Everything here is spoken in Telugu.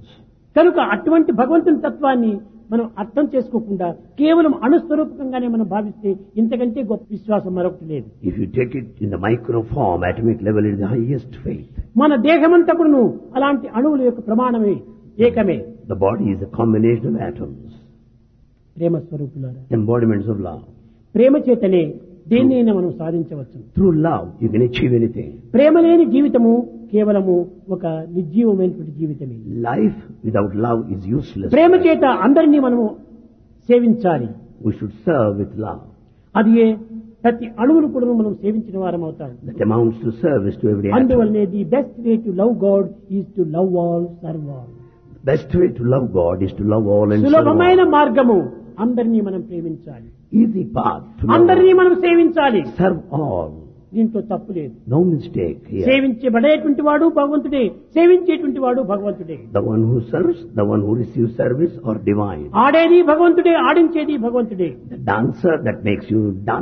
కనుక అటువంటి భగవంతుని తత్వాన్ని మనం అర్థం చేసుకోకుండా కేవలం అణుస్వరూపకంగానే మనం భావిస్తే ఇంతకంటే గొప్ప విశ్వాసం మరొకటి లేదు If you take it in the micro form, atomic level, it is the highest faith. మన దేహమంతా కూడాను అలాంటి అణువుల యొక్క ప్రమాణమే ఏకమే The body is a combination of atoms, ప్రేమ స్వరూపులారా embodiments of love. ప్రేమ చేతనే దేన్నైనా మనం సాధించవచ్చు Through love, you can achieve anything. ప్రేమ లేని జీవితము కేవలము ఒక నిర్జీవమైనటువంటి జీవితమే Life without love is useless. ప్రేమ చేత అందరినీ మనము సేవించాలి We should serve with love. అది ఏ ప్రతి అణువును కూడా మనం సేవించిన వారం అవుతాం That amounts to service to every atom. అందువల్లనే the best way to love God is to love all serve all Best way to love God is to love all and serve సులభమైన all. మార్గము అందరినీ మనం ప్రేమించాలి Easy path to love అందరినీ all. మనం సేవించాలి Serve all. దీంట్లో తప్పు లేదు No mistake here. సేవించబడేటువంటి వాడు భగవంతుడే సేవించేటువంటి వాడు భగవంతుడే The one who serves, the one who receives service or divine. ఆడేది భగవంతుడే ఆడించేది భగవంతుడే The dancer that makes you dance